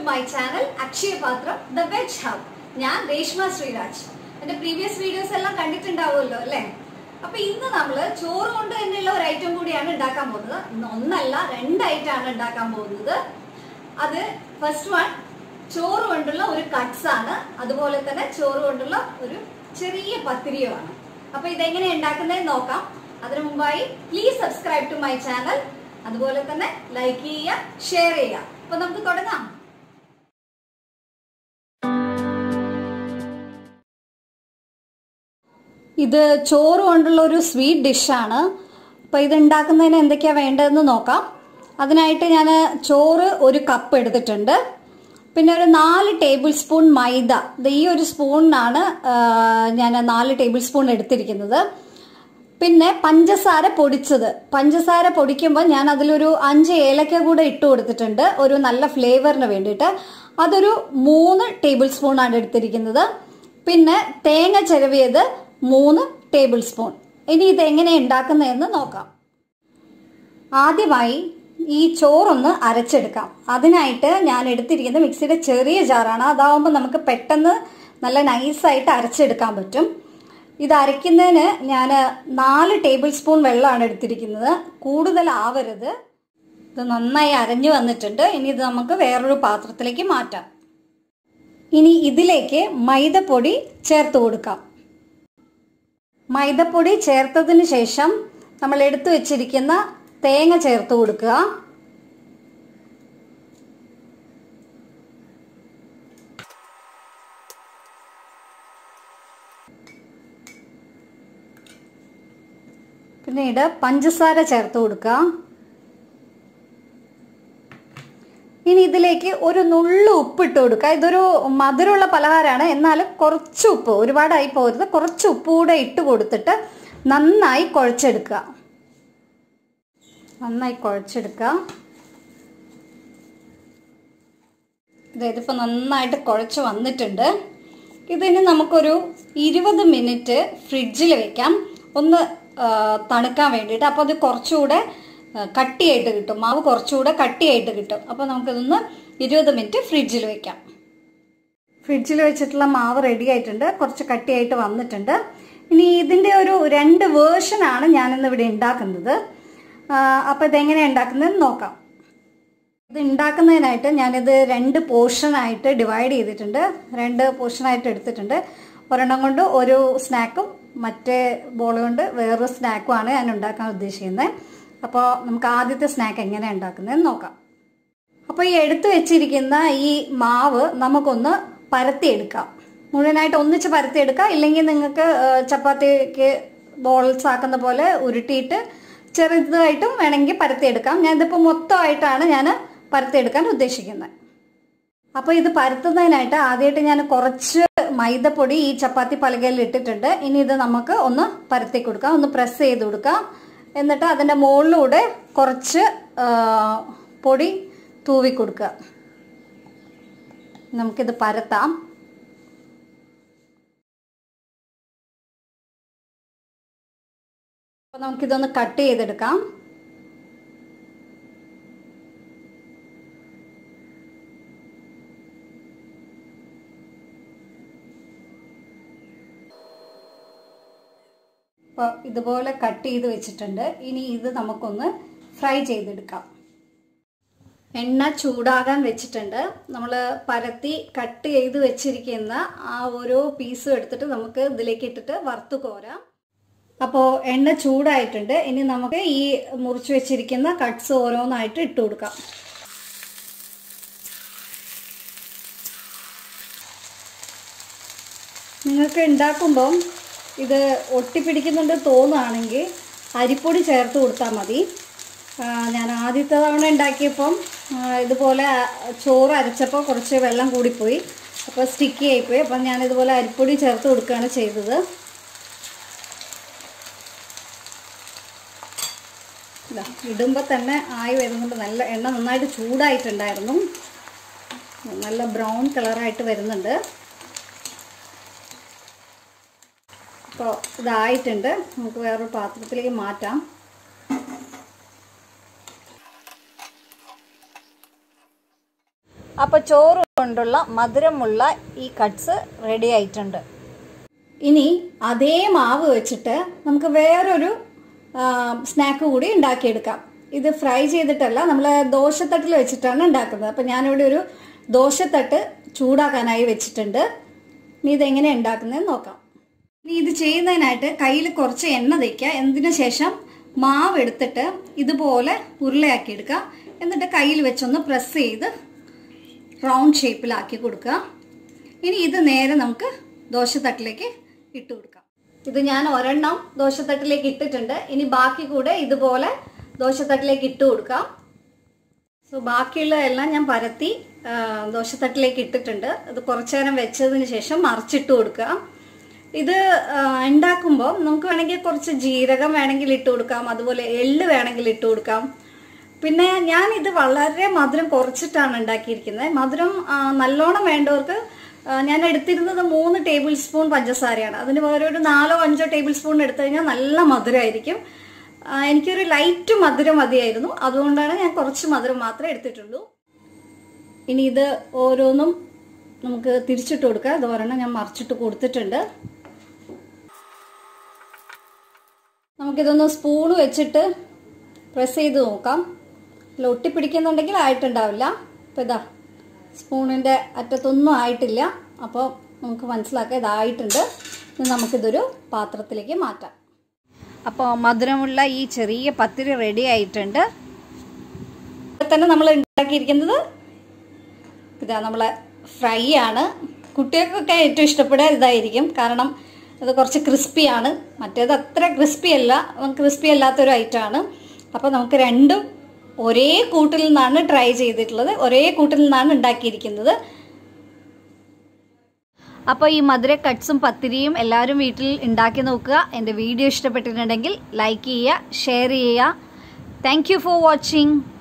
my channel Akshaya പാത്രം the veg hub ഞാൻ രേഷ്മ ശ്രീരാജ് എന്റെ പ്രീവിയസ് വീഡിയോസ് എല്ലാം കണ്ടിട്ടുണ്ടാവുമല്ലോ അല്ലേ അപ്പൊ ഇന്ന് നമ്മള് ചോറ് കൊണ്ട് തന്നെയുള്ള ഒരു ഐറ്റം കൂടിയാണ് ഉണ്ടാക്കാൻ പോകുന്നത് ഇന്ന് ഒന്നല്ല രണ്ട് ഐറ്റം ആണ് ഉണ്ടാക്കാൻ പോകുന്നത് അത് ഫസ്റ്റ് വൺ ചോറ് കൊണ്ടുള്ള ഒരു കട്ട്സ് ആണ് അതുപോലെ തന്നെ ചോറ് കൊണ്ടുള്ള ഒരു ചെറിയ പത്തിരിയുമാണ് അപ്പൊ ഇതെങ്ങനെ ഉണ്ടാക്കുന്നതെന്ന് നോക്കാം അതിനു മുമ്പായി please subscribe to my channel അതുപോലെ തന്നെ ലൈക്ക് ചെയ്യുക ഷെയർ ചെയ്യുക അപ്പൊ നമുക്ക് തുടങ്ങാം ഇത് ചോറ് കൊണ്ടുള്ള ഒരു സ്വീറ്റ് ഡിഷാണ് അപ്പോൾ ഇത് ഉണ്ടാക്കുന്നതിന് എന്തൊക്കെയാണ് വേണ്ടതെന്ന് നോക്കാം അതിനായിട്ട് ഞാൻ ചോറ് ഒരു കപ്പ് എടുത്തിട്ടുണ്ട് പിന്നെ ഒരു നാല് ടേബിൾ സ്പൂൺ മൈദ ഇത് ഈ ഒരു സ്പൂണിനാണ് ഞാൻ നാല് ടേബിൾ സ്പൂൺ എടുത്തിരിക്കുന്നത് പിന്നെ പഞ്ചസാര പൊടിച്ചത് പഞ്ചസാര പൊടിക്കുമ്പോൾ ഞാൻ അതിലൊരു അഞ്ച് ഏലക്ക കൂടെ ഇട്ട് കൊടുത്തിട്ടുണ്ട് ഒരു നല്ല ഫ്ലേവറിന് വേണ്ടിയിട്ട് അതൊരു മൂന്ന് ടേബിൾ സ്പൂൺ ആണ് എടുത്തിരിക്കുന്നത് പിന്നെ തേങ്ങ ചിരവിയത് മൂന്ന് ടേബിൾ സ്പൂൺ ഇനി ഇത് എങ്ങനെ ഉണ്ടാക്കുന്നതെന്ന് നോക്കാം ആദ്യമായി ഈ ചോറൊന്ന് അരച്ചെടുക്കാം അതിനായിട്ട് ഞാൻ എടുത്തിരിക്കുന്നത് മിക്സിയുടെ ചെറിയ ജാറാണ് അതാവുമ്പോൾ നമുക്ക് പെട്ടെന്ന് നല്ല നൈസായിട്ട് അരച്ചെടുക്കാൻ പറ്റും ഇത് അരയ്ക്കുന്നതിന് ഞാൻ നാല് ടേബിൾ സ്പൂൺ വെള്ളമാണ് എടുത്തിരിക്കുന്നത് കൂടുതലാവരുത് ഇത് നന്നായി അരഞ്ഞു വന്നിട്ടുണ്ട് ഇനി ഇത് നമുക്ക് വേറൊരു പാത്രത്തിലേക്ക് മാറ്റാം ഇനി ഇതിലേക്ക് മൈദപ്പൊടി ചേർത്ത് കൊടുക്കാം മൈദപ്പൊടി ചേർത്തതിന് ശേഷം നമ്മൾ എടുത്തു വെച്ചിരിക്കുന്ന തേങ്ങ ചേർത്ത് കൊടുക്കുക പിന്നീട് പഞ്ചസാര ചേർത്ത് കൊടുക്കുക ഇനി ഇതിലേക്ക് ഒരു നുള്ളു ഉപ്പ് ഇട്ട് കൊടുക്കുക ഇതൊരു മധുരമുള്ള പലഹാരമാണ് എന്നാലും കുറച്ച് ഉപ്പ് ഒരുപാടായി പോരുത് കുറച്ച് ഉപ്പ് കൂടെ ഇട്ട് കൊടുത്തിട്ട് നന്നായി കുഴച്ചെടുക്കുക നന്നായി കുഴച്ചെടുക്കുക ഇതിപ്പോൾ നന്നായിട്ട് കുഴച്ച് വന്നിട്ടുണ്ട് ഇതിന് നമുക്കൊരു ഇരുപത് മിനിറ്റ് ഫ്രിഡ്ജിൽ വെക്കാം ഒന്ന് തണുക്കാൻ വേണ്ടിയിട്ട് അപ്പോൾ അത് കുറച്ചുകൂടെ കട്ടിയായിട്ട് കിട്ടും മാവ് കുറച്ചുകൂടെ കട്ടിയായിട്ട് കിട്ടും അപ്പോൾ നമുക്കിതൊന്ന് ഇരുപത് മിനിറ്റ് ഫ്രിഡ്ജിൽ വെക്കാം ഫ്രിഡ്ജിൽ വെച്ചിട്ടുള്ള മാവ് റെഡി ആയിട്ടുണ്ട് കുറച്ച് കട്ടിയായിട്ട് വന്നിട്ടുണ്ട് ഇനി ഇതിൻ്റെ ഒരു രണ്ട് വേർഷനാണ് ഞാനിന്ന് ഇവിടെ ഉണ്ടാക്കുന്നത് അപ്പോൾ ഇതെങ്ങനെ ഉണ്ടാക്കുന്നതെന്ന് നോക്കാം ഇത് ഉണ്ടാക്കുന്നതിനായിട്ട് ഞാനിത് രണ്ട് പോർഷനായിട്ട് ഡിവൈഡ് ചെയ്തിട്ടുണ്ട് രണ്ട് പോർഷനായിട്ട് എടുത്തിട്ടുണ്ട് ഒരെണ്ണം കൊണ്ട് ഒരു സ്നാക്കും മറ്റേ ബോൾ കൊണ്ട് വേറൊരു സ്നാക്കുമാണ് ഞാൻ ഉണ്ടാക്കാൻ ഉദ്ദേശിക്കുന്നത് അപ്പോൾ നമുക്ക് ആദ്യത്തെ സ്നാക്ക് എങ്ങനെ ഉണ്ടാക്കുന്നതെന്ന് നോക്കാം അപ്പോൾ ഈ എടുത്തു വെച്ചിരിക്കുന്ന ഈ മാവ് നമുക്കൊന്ന് പരത്തിയെടുക്കാം മുഴുവനായിട്ട് ഒന്നിച്ച് പരത്തിയെടുക്കാം ഇല്ലെങ്കിൽ നിങ്ങൾക്ക് ചപ്പാത്തിക്ക് ബോൾസ് ആക്കുന്ന പോലെ ഉരുട്ടിയിട്ട് ചെറുതായിട്ടും വേണമെങ്കിൽ പരത്തിയെടുക്കാം ഞാനിതിപ്പോൾ മൊത്തമായിട്ടാണ് ഞാൻ പരത്തിയെടുക്കാൻ ഉദ്ദേശിക്കുന്നത് അപ്പോൾ ഇത് പരത്തുന്നതിനായിട്ട് ആദ്യമായിട്ട് ഞാൻ കുറച്ച് മൈദപ്പൊടി ഈ ചപ്പാത്തി പലകയിൽ ഇട്ടിട്ടുണ്ട് ഇനി ഇത് നമുക്ക് ഒന്ന് പരത്തി കൊടുക്കാം ഒന്ന് പ്രസ് ചെയ്ത് കൊടുക്കാം എന്നിട്ട് അതിൻ്റെ മുകളിലൂടെ കുറച്ച് പൊടി തൂവി കൊടുക്കുക നമുക്കിത് പരത്താം അപ്പോൾ നമുക്കിതൊന്ന് കട്ട് ചെയ്തെടുക്കാം അപ്പോൾ ഇതുപോലെ കട്ട് ചെയ്ത് വെച്ചിട്ടുണ്ട് ഇനി ഇത് നമുക്കൊന്ന് ഫ്രൈ ചെയ്തെടുക്കാം എണ്ണ ചൂടാകാൻ വെച്ചിട്ടുണ്ട് നമ്മൾ പരത്തി കട്ട് ചെയ്ത് വെച്ചിരിക്കുന്ന ആ ഓരോ പീസും എടുത്തിട്ട് നമുക്ക് ഇതിലേക്ക് ഇട്ടിട്ട് വറുത്ത് കോരാം അപ്പോൾ എണ്ണ ചൂടായിട്ടുണ്ട് ഇനി നമുക്ക് ഈ മുറിച്ച് വെച്ചിരിക്കുന്ന കട്ട്സ് ഓരോന്നായിട്ട് ഇട്ട് കൊടുക്കാം നിങ്ങൾക്ക് ഉണ്ടാക്കുമ്പം ഇത് ഒട്ടിപ്പിടിക്കുന്നുണ്ട് തോന്നുകയാണെങ്കിൽ അരിപ്പൊടി ചേർത്ത് കൊടുത്താൽ മതി ഞാൻ ആദ്യത്തെ തവണ ഉണ്ടാക്കിയപ്പം ഇതുപോലെ ചോറ് അരച്ചപ്പോൾ കുറച്ച് വെള്ളം കൂടിപ്പോയി അപ്പോൾ സ്റ്റിക്കി ആയിപ്പോയി അപ്പം ഞാൻ ഇതുപോലെ അരിപ്പൊടി ചേർത്ത് കൊടുക്കുകയാണ് ചെയ്തത് ഇടുമ്പോൾ തന്നെ ആയി വരുന്നുണ്ട് നല്ല എണ്ണ നന്നായിട്ട് ചൂടായിട്ടുണ്ടായിരുന്നു നല്ല ബ്രൗൺ കളറായിട്ട് വരുന്നുണ്ട് അപ്പോൾ ഇതായിട്ടുണ്ട് നമുക്ക് വേറൊരു പാത്രത്തിലേക്ക് മാറ്റാം അപ്പോൾ ചോറ് കൊണ്ടുള്ള മധുരമുള്ള ഈ കട്ട്സ് റെഡി ആയിട്ടുണ്ട് ഇനി അതേ മാവ് വെച്ചിട്ട് നമുക്ക് വേറൊരു സ്നാക്ക് കൂടി ഉണ്ടാക്കിയെടുക്കാം ഇത് ഫ്രൈ ചെയ്തിട്ടല്ല നമ്മൾ ദോശത്തട്ടിൽ വെച്ചിട്ടാണ് ഉണ്ടാക്കുന്നത് അപ്പം ഞാനിവിടെ ഒരു ദോശത്തട്ട് ചൂടാക്കാനായി വെച്ചിട്ടുണ്ട് ഇനി ഇതെങ്ങനെ ഉണ്ടാക്കുന്നതെന്ന് നോക്കാം ഇനി ഇത് ചെയ്യുന്നതിനായിട്ട് കയ്യിൽ കുറച്ച് എണ്ണ തേക്കുക എന്നതിന് ശേഷം മാവ് എടുത്തിട്ട് ഇതുപോലെ ഉരുളയാക്കി എടുക്കുക എന്നിട്ട് കയ്യിൽ വെച്ചൊന്ന് പ്രസ് ചെയ്ത് റൗണ്ട് ഷേപ്പിലാക്കി കൊടുക്കുക ഇനി ഇത് നേരെ നമുക്ക് ദോശത്തട്ടിലേക്ക് ഇട്ട് കൊടുക്കാം ഇത് ഞാൻ ഒരെണ്ണം ദോശത്തട്ടിലേക്ക് ഇട്ടിട്ടുണ്ട് ഇനി ബാക്കി കൂടെ ഇതുപോലെ ദോശത്തട്ടിലേക്ക് ഇട്ട് കൊടുക്കാം സോ ബാക്കിയുള്ളതെല്ലാം ഞാൻ പരത്തി ആ, ദോശത്തട്ടിലേക്ക് ഇട്ടിട്ടുണ്ട് ഇത് കുറച്ചു നേരം വെച്ചതിന് ശേഷം മറിച്ചിട്ട് കൊടുക്കുക ഇത് ആ, ഉണ്ടാക്കുമ്പോൾ നമുക്ക് വേണമെങ്കിൽ കുറച്ച് ജീരകം വേണമെങ്കിൽ ഇട്ട് കൊടുക്കാം അതുപോലെ എള്ള് വേണമെങ്കിൽ ഇട്ട് കൊടുക്കാം പിന്നെ ഞാൻ ഇത് വളരെ മധുരം കുറച്ചിട്ടാണ് ഉണ്ടാക്കിയിരിക്കുന്നത് മധുരം ആ, നല്ലോണം വേണ്ടവർക്ക് ആ, ഞാൻ എടുത്തിരുന്നത് മൂന്ന് ടേബിൾ സ്പൂൺ പഞ്ചസാരയാണ് അതിന് പകരം ഒരു നാലോ അഞ്ചോ ടേബിൾ സ്പൂൺ എടുത്തു കഴിഞ്ഞാൽ നല്ല മധുരമായിരിക്കും ആ, എനിക്കൊരു ലൈറ്റ് മധുരം മതിയായിരുന്നു അതുകൊണ്ടാണ് ഞാൻ കുറച്ച് മധുരം മാത്രമേ എടുത്തിട്ടുള്ളൂ ഇനി ഇത് ഓരോന്നും നമുക്ക് തിരിച്ചിട്ട് കൊടുക്കാം ഇത് ഒരെണ്ണം ഞാൻ മറിച്ചിട്ട് കൊടുത്തിട്ടുണ്ട് നമുക്കിതൊന്ന് സ്പൂണ് വെച്ചിട്ട് പ്രസ് ചെയ്ത് നോക്കാം അല്ല ഒട്ടിപ്പിടിക്കുന്നുണ്ടെങ്കിൽ ആയിട്ടുണ്ടാവില്ല അപ്പോൾ ഇതാ സ്പൂണിൻ്റെ അറ്റത്തൊന്നും ആയിട്ടില്ല അപ്പോൾ നമുക്ക് മനസ്സിലാക്കാം ഇതായിട്ടുണ്ട് ഇനി നമുക്കിതൊരു പാത്രത്തിലേക്ക് മാറ്റാം അപ്പോൾ മധുരമുള്ള ഈ ചെറിയ പത്തിരി റെഡി ആയിട്ടുണ്ട് ഇവിടെ തന്നെ നമ്മൾ ഉണ്ടാക്കിയിരിക്കുന്നത് ഇതാ നമ്മളെ ഫ്രൈ ആണ് കുട്ടികൾക്കൊക്കെ ഏറ്റവും ഇഷ്ടപ്പെടുക ഇതായിരിക്കും കാരണം ഇത് കുറച്ച് ക്രിസ്പിയാണ് മറ്റേത് അത്ര ക്രിസ്പി അല്ല ക്രിസ്പി അല്ലാത്തൊരു ഐറ്റമാണ് അപ്പോൾ നമുക്ക് രണ്ടും ഒരേ കൂട്ടിൽ നിന്നാണ് ട്രൈ ചെയ്തിട്ടുള്ളത് ഒരേ കൂട്ടിൽ നിന്നാണ് ഉണ്ടാക്കിയിരിക്കുന്നത് അപ്പോൾ ഈ മധുര കട്ട്സും പത്തിരിയും എല്ലാവരും വീട്ടിൽ ഉണ്ടാക്കി നോക്കുക എൻ്റെ വീഡിയോ ഇഷ്ടപ്പെട്ടിട്ടുണ്ടെങ്കിൽ ലൈക്ക് ചെയ്യുക ഷെയർ ചെയ്യുക താങ്ക് യു ഫോർ വാച്ചിങ്